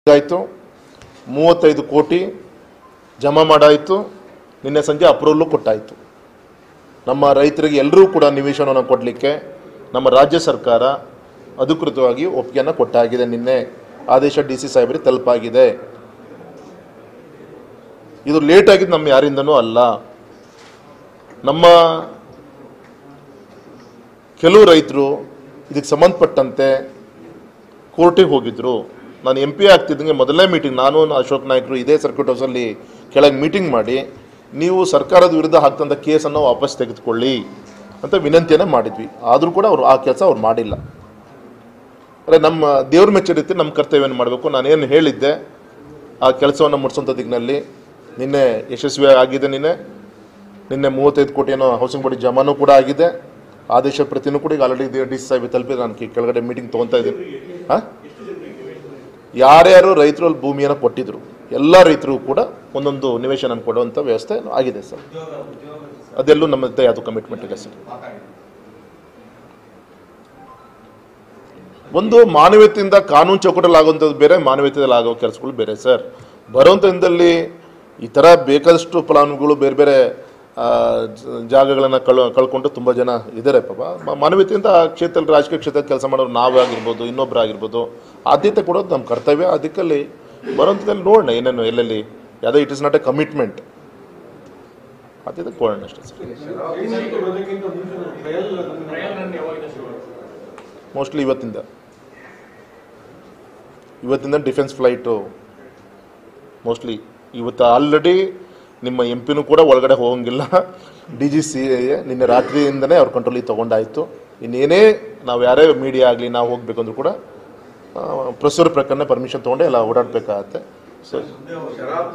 ಆಯಿತು ಮೂವತ್ತೈದು ಕೋಟಿ ಜಮಾ ಮಾಡಾಯಿತು ನಿನ್ನೆ ಸಂಜೆ ಅಪ್ರೂವಲ್ಲು ಕೊಟ್ಟಾಯಿತು ನಮ್ಮ ರೈತರಿಗೆ ಎಲ್ಲರೂ ಕೂಡ ನಿವೇಶನವನ್ನು ಕೊಡಲಿಕ್ಕೆ ನಮ್ಮ ರಾಜ್ಯ ಸರ್ಕಾರ ಅಧಿಕೃತವಾಗಿ ಒಪ್ಪಿಗೆಯನ್ನು ಕೊಟ್ಟಾಗಿದೆ ನಿನ್ನೆ ಆದೇಶ ಡಿ ಸಿ ಸಾಹೇಬರಿಗೆ ತಲುಪಾಗಿದೆ ಇದು ಲೇಟ್ ಆಗಿದ್ದು ನಮ್ಮ ಯಾರಿಂದನೂ ಅಲ್ಲ ನಮ್ಮ ಕೆಲವು ರೈತರು ಇದಕ್ಕೆ ಸಂಬಂಧಪಟ್ಟಂತೆ ಕೋರ್ಟಿಗೆ ಹೋಗಿದ್ರು ನಾನು ಎಂ ಪಿ ಆಗ್ತಿದ್ದಂಗೆ ಮೊದಲನೇ ಮೀಟಿಂಗ್ ನಾನು ಅಶೋಕ್ ನಾಯ್ಕರು ಇದೇ ಸರ್ಕ್ಯೂಟ್ ಹೌಸಲ್ಲಿ ಕೆಳಗೆ ಮೀಟಿಂಗ್ ಮಾಡಿ ನೀವು ಸರ್ಕಾರದ ವಿರುದ್ಧ ಹಾಕ್ತಂಥ ಕೇಸನ್ನು ವಾಪಸ್ ತೆಗೆದುಕೊಳ್ಳಿ ಅಂತ ವಿನಂತಿಯನ್ನು ಮಾಡಿದ್ವಿ ಆದರೂ ಕೂಡ ಅವರು ಆ ಕೆಲಸ ಅವ್ರು ಮಾಡಿಲ್ಲ ಅಂದರೆ ನಮ್ಮ ದೇವ್ರ ಮೆಚ್ಚ ರೀತಿ ನಮ್ಮ ಕರ್ತವ್ಯವನ್ನು ಮಾಡಬೇಕು ನಾನೇನು ಹೇಳಿದ್ದೆ ಆ ಕೆಲಸವನ್ನು ಮುಟ್ಸೋಂಥ ದಿಕ್ಕಿನಲ್ಲಿ ನಿನ್ನೆ ಯಶಸ್ವಿ ಆಗಿದೆ ನಿನ್ನೆ ನಿನ್ನೆ ಮೂವತ್ತೈದು ಕೋಟಿ ಏನೋ ಹೌಸಿಂಗ್ ಬೋರ್ಡ್ ಜಮಾನು ಕೂಡ ಆಗಿದೆ ಆದೇಶ ಪ್ರತಿನೂ ಕೂಡ ಈಗ ಆಲ್ರೆಡಿ ಡಿ ಸಿ ಸಾಹೇಬ್ ತಲುಪಿದ್ರೆ ನಾನು ಕಿ- ಕೆಳಗಡೆ ಮೀಟಿಂಗ್ ತೊಗೊತಾ ಇದ್ದೀನಿ ಹಾಂ ಯಾರ್ಯಾರು ರೈತರು ಅಲ್ಲಿ ಭೂಮಿಯನ್ನು ಕೊಟ್ಟಿದ್ರು ಎಲ್ಲ ರೈತರು ಕೂಡ ಒಂದೊಂದು ನಿವೇಶನ ಕೊಡುವಂಥ ವ್ಯವಸ್ಥೆ ಆಗಿದೆ ಸರ್ ಅದೆಲ್ಲೂ ನಮ್ಮದೇ ಯಾವುದು ಕಮಿಟ್ಮೆಂಟ್ ಇದೆ ಸರ್ ಒಂದು ಮಾನವೀಯತೆಯಿಂದ ಕಾನೂನು ಚೌಕಟಲ್ಲಿ ಆಗುವಂಥದ್ದು ಬೇರೆ ಮಾನವೀಯತೆಯಲ್ಲಿ ಆಗೋ ಕೆಲಸಗಳು ಬೇರೆ ಸರ್ ಬರುವಂಥ ದಿನದಲ್ಲಿ ಈ ಥರ ಬೇಕಾದಷ್ಟು ಫಲಾನುಭವಿಗಳು ಬೇರೆ ಬೇರೆ ಜಾಗಗಳನ್ನು ಕಳ್ ಕಳ್ಕೊಂಡು ತುಂಬ ಜನ ಇದ್ದಾರೆ ಪಾಪ ಮ- ಮಾನವೀಯತೆಯಿಂದ ಆ ಕ್ಷೇತ್ರದಲ್ಲಿ ರಾಜಕೀಯ ಕ್ಷೇತ್ರದಲ್ಲಿ ಕೆಲಸ ಮಾಡೋರು ನಾವೇ ಆಗಿರ್ಬೋದು ಇನ್ನೊಬ್ರು ಆಗಿರ್ಬೋದು ಆದ್ಯತೆ ಕೊಡೋದು ನಮ್ಮ ಕರ್ತವ್ಯ ಅದಕ್ಕಲ್ಲಿ ಬರುವಂಥದ್ದಲ್ಲಿ ನೋಡೋಣ ಏನೇನು ಎಲ್ಲೆಲ್ಲಿ ಯಾವುದೋ it is not a commitment ಆದ್ಯತೆ ಕೊಡೋಣ ಅಷ್ಟೇ ಸರ್ ಮೋಸ್ಟ್ಲಿ ಇವತ್ತಿಂದ ಇವತ್ತಿಂದ ಡಿಫೆನ್ಸ್ ಫ್ಲೈಟು ಮೋಸ್ಟ್ಲಿ ಇವತ್ತು ಆಲ್ರೆಡಿ ನಿಮ್ಮ ಎಂ ಪಿನೂ ಕೂಡ ಒಳಗಡೆ ಹೋಗಂಗಿಲ್ಲ ಡಿ ಜಿ ಸಿ ನಿನ್ನೆ ರಾತ್ರಿಯಿಂದನೇ ಅವ್ರ ಕಂಟ್ರೋಲಿಗೆ ತೊಗೊಂಡಾಯಿತು ಇನ್ನೇನೇ ನಾವು ಯಾರೇ ಮೀಡಿಯಾ ಆಗಲಿ ನಾವು ಹೋಗ್ಬೇಕು ಅಂದ್ರೂ ಕೂಡ ಪ್ರೊಸೀಜರ್ ಪ್ರಕಾರ ಪರ್ಮಿಷನ್ ತೊಗೊಂಡೆ ಎಲ್ಲ ಓಡಾಡಬೇಕಾಗತ್ತೆ ಸೊ